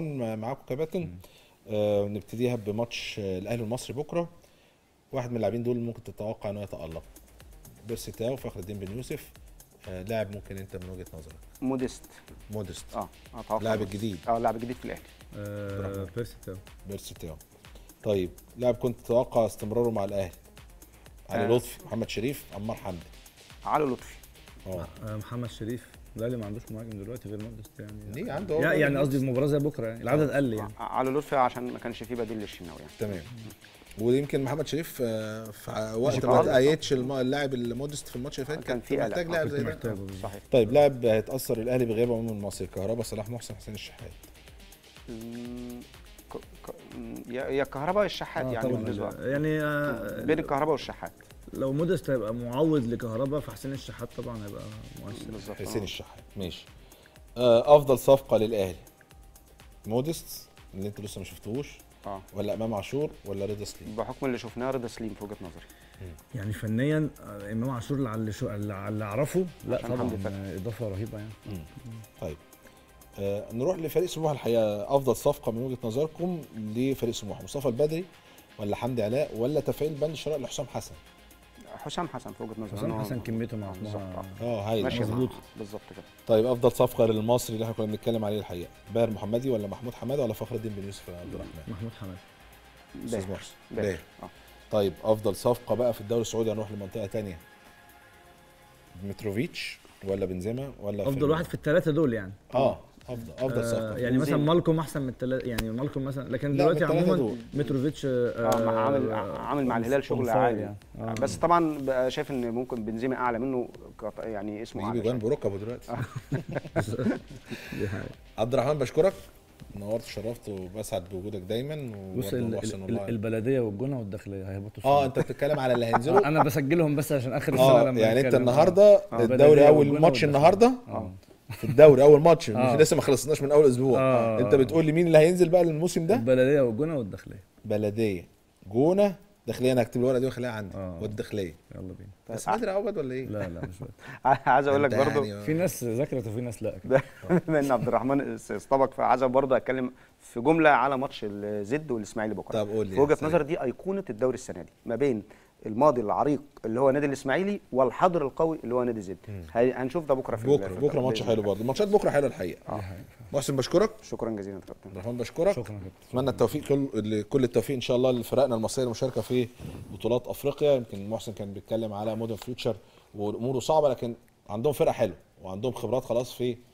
رمضان معاكم كباتن آه نبتديها بماتش آه، الاهلي والمصري بكره واحد من اللاعبين دول ممكن تتوقع انه يتالق بيرسي تاو فخر الدين بن يوسف آه لاعب ممكن انت من وجهه نظرك موديست مودست اه اتوقع لاعب موديست. الجديد. اه لاعب الجديد في الاهلي آه بيرسي تاو بيرسي تاو طيب لاعب كنت تتوقع استمراره مع الاهلي علي آه. لطفي محمد شريف عمار حمدي علي لطفي اه آه محمد شريف الاهلي ما عندوش مهاجم دلوقتي غير مودست يعني ليه عنده يا- هو يعني مودست. قصدي المباراه زي بكره يعني العدد قل يعني آه، علي لطفي عشان ما كانش فيه بديل للشناوي يعني تمام ويمكن محمد شريف آه، في وقت ما خالص. تأيدش الم- اللاعب المودست في الماتش اللي فات كان في محتاج قلق. لاعب آه، زي ده محتاجه آه. بالظبط. صحيح طيب لاعب هيتأثر الأهلي بغياب عموم المصري كهربا صلاح محسن حسين الشحات مم، ك- ك- مم، يا يا الكهرباء الشحات آه يعني طبعا بالنسبه يعني آه بين الكهرباء والشحات لو مودست هيبقى معوض لكهربا فحسين الشحات طبعا هيبقى مؤثر بالظبط حسين آه. الشحات ماشي آه، أفضل صفقة للأهلي مودست اللي أنت لسه ما شفتوش اه ولا إمام عاشور ولا رضا سليم بحكم اللي شفناه رضا سليم في وجهه نظري يعني فنيا آه، امام عاشور اللي على شو اللي على اللي اعرفه لا عشان طبعا حمدي فتحي. آه، اضافه رهيبه يعني طيب آه نروح لفريق سموحه الحقيقه افضل صفقه من وجهه نظركم لفريق سموحه مصطفى البدري ولا حمدي علاء ولا تفعيل بند شراء لحسام حسن حسام حسن في وجهه نظري حسام إنه- حسن كميته مع آه، بالظبط سموحه آه. اه هايل ماشي معاه. مظبوط. بالظبط كده طيب افضل صفقه للمصري اللي احنا كنا بنتكلم عليه الحقيقه باهر محمدي ولا محمود حماده ولا فخر الدين بن يوسف يا عبد الرحمن محمود حماد استاذ باهر. محسن باهر. باهر آه. طيب افضل صفقه بقى في الدوري السعودي هنروح لمنطقه تانية متروفيتش ولا بنزيما ولا افضل فيرمينيو؟ واحد في الثلاثه دول يعني اه افضل افضل آه صفقه يعني مثلا بنزيما. مالكم احسن من الثلاثه يعني مالكم مثلا لكن لا، دلوقتي من التلاتة عموما دول. متروفيتش اه مع- عامل عامل مع الهلال شغل عالي يعني. آه. بس طبعا بقى شايف ان ممكن بنزيما اعلى منه كط- يعني اسمه بيجيب اعلى اجوان شوية. بركبه دلوقتي دي حقيقة. عبد الرحمن بشكرك نورت شرفت وبسعد بوجودك دايما بص وبرضه ال- محسن ال- والله البلديه والجونه والداخليه هيهبطوا اه السنة. انت بتتكلم على اللي آه، هينزلوا انا بسجلهم بس عشان اخر السنه اه لما يعني انت نتكلم. النهارده آه. الدوري بلدية اول والجونة ماتش والداخلية. النهارده اه في الدوري اول ماتش مش آه. لسه ما خلصناش من اول اسبوع آه. انت بتقول لي مين اللي هينزل بقى الموسم ده البلديه والجونه والداخليه بلديه جونه داخليه انا هكتب الورقه دي واخليها عندي آه. والداخليه يلا بينا بس بدري عوض ولا ايه لا لا مش بدري. عايز اقول لك أنت برضو يعني- في ناس ذاكرت وفي ناس لا كده. بما ان عبد الرحمن استبق فعايز برضه اتكلم في جمله على ماتش الزد والاسماعيلي بكره طب قول لي في وجهه سريع. نظري دي ايقونه الدوري السنه دي ما بين الماضي العريق اللي هو نادي الاسماعيلي والحاضر القوي اللي هو نادي زد هي- هنشوف ده بكره في ال- بكره في بكره ماتش بإذن حلو الله. برضه الماتشات بكره حلوه الحقيقه محسن بشكرك شكرا جزيلا يا كابتن عبد الرحمن بشكرك شكرا كده اتمنى التوفيق كل كل التوفيق ان شاء الله لفرقنا المصريه المشاركه في بطولات افريقيا يمكن محسن كان بيتكلم على مودرن فيوتشر واموره صعبه لكن عندهم فرقه حلوه وعندهم خبرات خلاص في